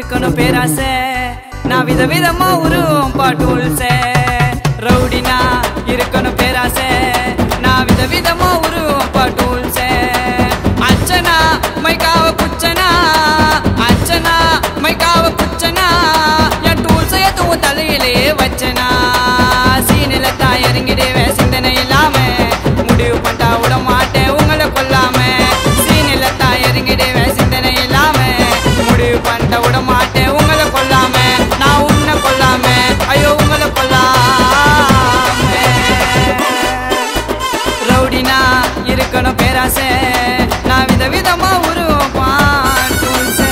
இருக்கணும் பேராசை நான் விதவிதமா உருவம் பாட்டூல்சே ரவுடினா இருக்கணும் பேராசை நான் விதவிதமா உருவம் பாட்டூல்சே அச்சனா மைக்காவ குச்சனா அச்சனா மைக்காவ குச்சனா என் டூல்ஸை எதுவும் தலையிலே வச்சனா சீனில தான் இறங்கிடுவேன் சிந்தனை இல்லாம முடிவு பண்ணா விட மாட்டேன் உங்களை கொல்லாம சீனில தான் இறங்கிடுவேன் சிந்தனை இல்லாம முடிவு பண்ண விட மாட்டேன் உங்களை கொல்லாம நான் உன்னை கொல்லாம ஐயோ உங்களை கொல்லாம ரவுடினா இருக்கணும் பேராசை நான் விதவிதமா உருவம் பாட்டூல்சே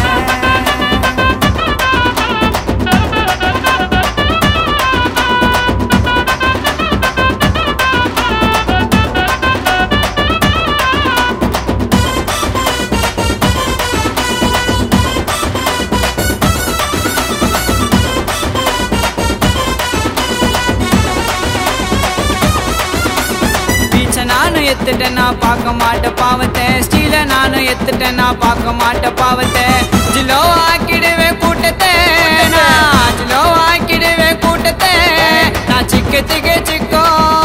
பீச்ச நானும் எத்துட்டேன் நான் பார்க்க மாட்டேன் பாவத்தை ஸ்டீல நானும் எத்துட்டேன் நான் பார்க்க மாட்டேன் பாவத்தை ஜிலோ ஆக்கிடுவேன் கூட்டத்தை நான் ஜிலோ ஆக்கிடுவேன் கூட்டத்தை நான் சிக்கத்துக்கு சிக்கோ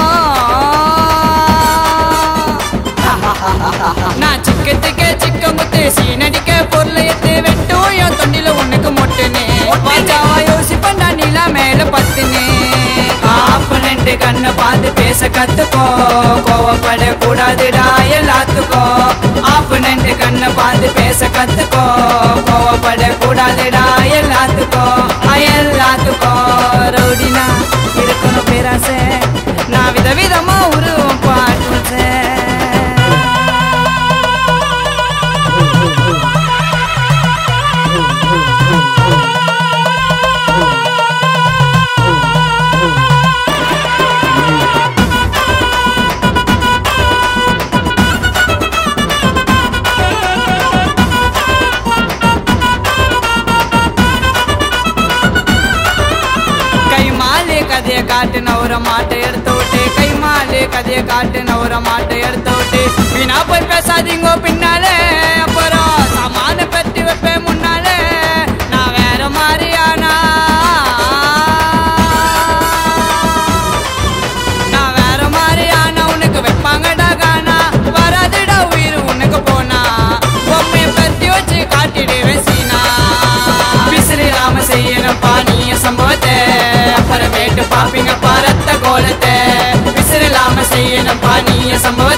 நான் சிக்கத்துக்கு சிக்க முத்து சீனடிக்க பொருளை எத்து வெட்டும் என் தொண்டில உனக்கு மொட்டுனே பாஜாவா யோசிப்பண்டா நிலா மேல பத்துனே ஆப்பனண்ட் கண்ணை பார்த்து பேச கத்துக்கோ கோவப்பட கூடாதுடா எல்லாத்துக்கோ ஆப்பனண்ட் கண்ணை பார்த்து பேச கத்துக்கோ கோவப்பட கூடாதுடா எல்லாத்துக்கோ ஆ, எல்லாத்துக்கோ ரவுடினா இருக்கணும் பேராசை நான் விதவிதமா உருவம் பாட்டுச்சேன் கை மாலே கதைய காட்டு நவர மாட்டை எடுத்து விட்டு கை மாலே கதைய காட்டு நவர மாட்டை எடுத்து விட்டு வீணா போய் பேசாதீங்க பின்னாலே அப்புறம் சாமான பெட்டி வைப்பேன் முன்னாலே நான் வேற மாதிரியானா நான் வேற மாதிரியானா உனக்கு வைப்பாங்கடா கானா வராதுடா உயிர் உனக்கு போனா பொம்மைய பத்தி வச்சு காட்டிடுவேன் சீனா விசிறி ராம செய்யணும் பானிய சம்பவத்தை அப்புறமேட்டு பாப்பீங்க பாரத்த கோலத்தை விசிறி இல்லாம செய்யணும் பானிய சம்பவத்தை